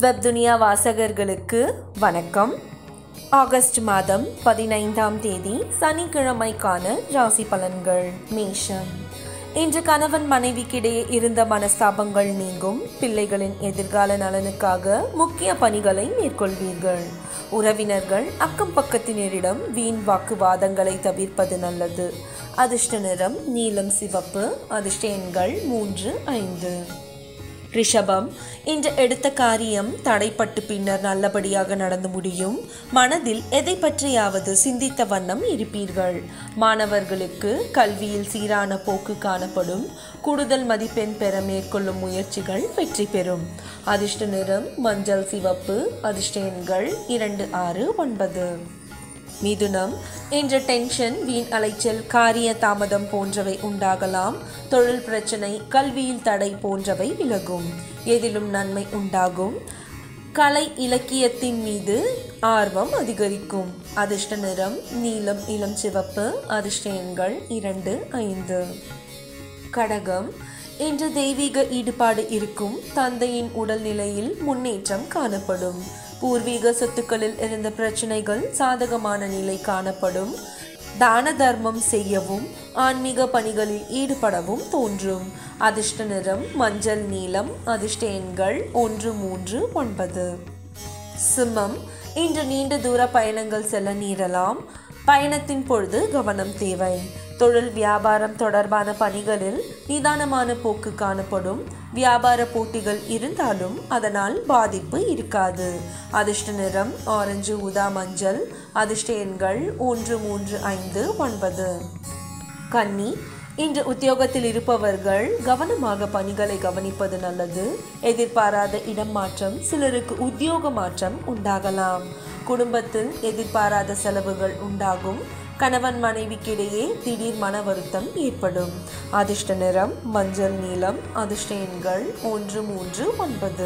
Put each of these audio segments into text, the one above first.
வெப்துனியா வாசகர்களுக்கு வணக்கம் ஆகஸ்ட் மாதம் பதினைந்தாம் தேதி சனிக்கிழமைக்கான ராசி பலன்கள் மேஷம் இன்று கணவன் மனைவிக்கிடையே இருந்த மனஸ்தாபங்கள் நீங்கும் பிள்ளைகளின் எதிர்கால நலனுக்காக முக்கிய பணிகளை மேற்கொள்வீர்கள் உறவினர்கள் அக்கம் பக்கத்தினரிடம் வீண் வாக்குவாதங்களை தவிர்ப்பது நல்லது அதிர்ஷ்ட நிறம் நீலம் சிவப்பு அதிர்ஷ்ட எண்கள் மூன்று ஐந்து ரிஷபம் இன்று எடுத்த காரியம் தடைப்பட்டு பின்னர் நல்லபடியாக நடந்து முடியும் மனதில் எதை பற்றியாவது சிந்தித்த வண்ணம் இருப்பீர்கள் மாணவர்களுக்கு கல்வியில் சீரான போக்கு காணப்படும் கூடுதல் மதிப்பெண் பெற மேற்கொள்ளும் முயற்சிகள் வெற்றி பெறும் அதிர்ஷ்ட நிறம் மஞ்சள் சிவப்பு அதிர்ஷ்ட எண்கள் இரண்டு ஆறு ஒன்பது மிதுனம் இன்று டென்ஷன் வீண் அலைச்சல் காரிய தாமதம் போன்றவை உண்டாகலாம் தொழில் பிரச்சனை கல்வியில் தடை போன்றவை விலகும் எதிலும் நன்மை உண்டாகும் கலை இலக்கியத்தின் மீது ஆர்வம் அதிகரிக்கும் அதிர்ஷ்ட நிறம் நீலம் இளம் சிவப்பு அதிர்ஷ்ட எண்கள் இரண்டு ஐந்து கடகம் இன்று தெய்வீக ஈடுபாடு இருக்கும் தந்தையின் உடல்நிலையில் முன்னேற்றம் காணப்படும் பூர்வீக சொத்துக்களில் இருந்த பிரச்சனைகள் சாதகமான நிலை காணப்படும் தான தர்மம் செய்யவும் ஆன்மீக பணிகளில் ஈடுபடவும் தோன்றும் அதிர்ஷ்ட நிறம் மஞ்சள் நீலம் அதிர்ஷ்ட எண்கள் ஒன்று மூன்று ஒன்பது சிம்மம் இன்று நீண்ட தூர பயணங்கள் செல்ல நேரலாம் பயணத்தின் பொழுது கவனம் தேவை தொழில் வியாபாரம் தொடர்பான பணிகளில் நிதானமான போக்கு காணப்படும் வியாபார போட்டிகள் இருந்தாலும் அதனால் பாதிப்பு இருக்காது அதிர்ஷ்ட நிறம் ஆரஞ்சு ஊதா மஞ்சள் அதிர்ஷ்ட எண்கள் ஒன்று மூன்று ஐந்து ஒன்பது கன்னி இன்று உத்தியோகத்தில் இருப்பவர்கள் கவனமாக பணிகளை கவனிப்பது நல்லது எதிர்பாராத இடம் மாற்றம் சிலருக்கு உத்தியோக மாற்றம் உண்டாகலாம் குடும்பத்தில் எதிர்பாராத செலவுகள் உண்டாகும் கணவன் மனைவிக்கிடையே திடீர் மன வருத்தம் ஏற்படும் அதிர்ஷ்ட நிறம் மஞ்சள் நீலம் அதிர்ஷ்ட எண்கள் ஒன்று மூன்று ஒன்பது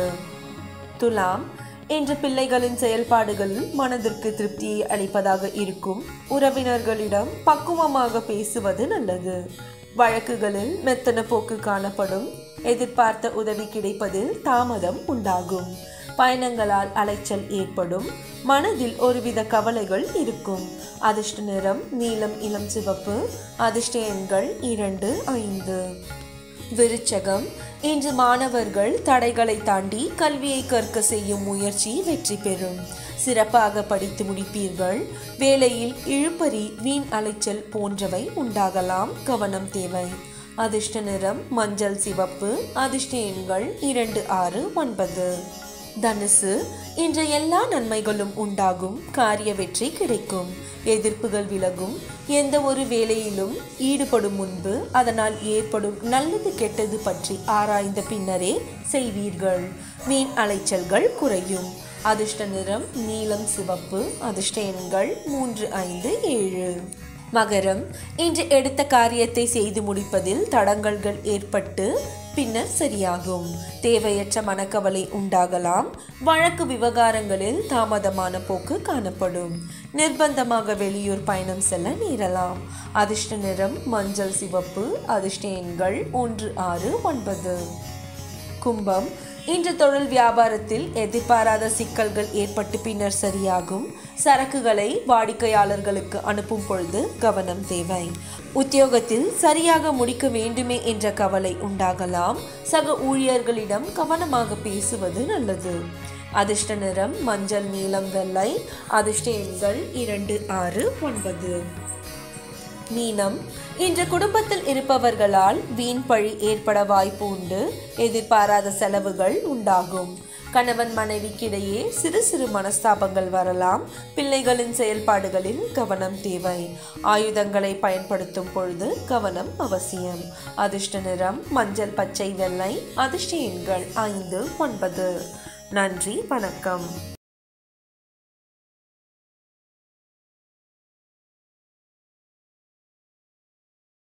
துலாம் இன்று பிள்ளைகளின் செயல்பாடுகளில் மனதிற்கு திருப்தியை அளிப்பதாக இருக்கும் உறவினர்களிடம் பக்குவமாக பேசுவது நல்லது வழக்குகளில் மெத்தன போக்கு காணப்படும் எதிர்பார்த்த உதவி கிடைப்பதில் தாமதம் உண்டாகும் பயணங்களால் அலைச்சல் ஏற்படும் மனதில் ஒருவித கவலைகள் இருக்கும் அதிர்ஷ்ட நிறம் நீலம் இளம் சிவப்பு அதிர்ஷ்ட எண்கள் இரண்டு ஐந்து விருச்சகம் இன்று மாணவர்கள் தடைகளை தாண்டி கல்வியை கற்க செய்யும் முயற்சி வெற்றி பெறும் சிறப்பாக படித்து முடிப்பீர்கள் வேலையில் இழுபறி வீண் அலைச்சல் போன்றவை உண்டாகலாம் கவனம் தேவை அதிர்ஷ்ட நிறம் மஞ்சள் சிவப்பு அதிர்ஷ்ட எண்கள் இரண்டு ஆறு ஒன்பது தனுசு இன்று எல்லா நன்மைகளும் உண்டாகும் காரிய வெற்றி கிடைக்கும் எதிர்ப்புகள் விலகும் எந்த ஒரு வேலையிலும் ஈடுபடும் முன்பு அதனால் ஏற்படும் நல்லது கெட்டது பற்றி ஆராய்ந்த பின்னரே செய்வீர்கள் மீன் அலைச்சல்கள் குறையும் அதிர்ஷ்ட நிறம் நீலம் சிவப்பு அதிர்ஷ்ட எண்கள் மூன்று ஐந்து ஏழு மகரம் இன்று எடுத்த காரியத்தை செய்து முடிப்பதில் தடங்கல்கள் ஏற்பட்டு பின்னர் சரியாகும் தேவையற்ற மனக்கவலை உண்டாகலாம் வழக்கு விவகாரங்களில் தாமதமான போக்கு காணப்படும் நிர்பந்தமாக வெளியூர் பயணம் செல்ல நேரலாம் அதிர்ஷ்ட நிறம் மஞ்சள் சிவப்பு அதிர்ஷ்ட எண்கள் ஒன்று ஆறு ஒன்பது கும்பம் இன்று தொழில் வியாபாரத்தில் எதிர்பாராத சிக்கல்கள் ஏற்பட்டு பின்னர் சரியாகும் சரக்குகளை வாடிக்கையாளர்களுக்கு அனுப்பும் பொழுது கவனம் தேவை உத்தியோகத்தில் சரியாக முடிக்க வேண்டுமே என்ற கவலை உண்டாகலாம் சக ஊழியர்களிடம் கவனமாக பேசுவது நல்லது அதிர்ஷ்ட நிறம் மஞ்சள் நீலம் வெள்ளை அதிர்ஷ்ட எண்கள் இரண்டு ஆறு ஒன்பது மீனம் இன்று குடும்பத்தில் இருப்பவர்களால் வீண் பழி ஏற்பட வாய்ப்பு உண்டு எதிர்பாராத செலவுகள் உண்டாகும் கணவன் மனைவிக்கிடையே சிறு சிறு மனஸ்தாபங்கள் வரலாம் பிள்ளைகளின் செயல்பாடுகளில் கவனம் தேவை ஆயுதங்களை பயன்படுத்தும் பொழுது கவனம் அவசியம் அதிர்ஷ்ட நிறம் மஞ்சள் பச்சை வெள்ளை அதிர்ஷ்ட எண்கள் ஐந்து ஒன்பது நன்றி வணக்கம்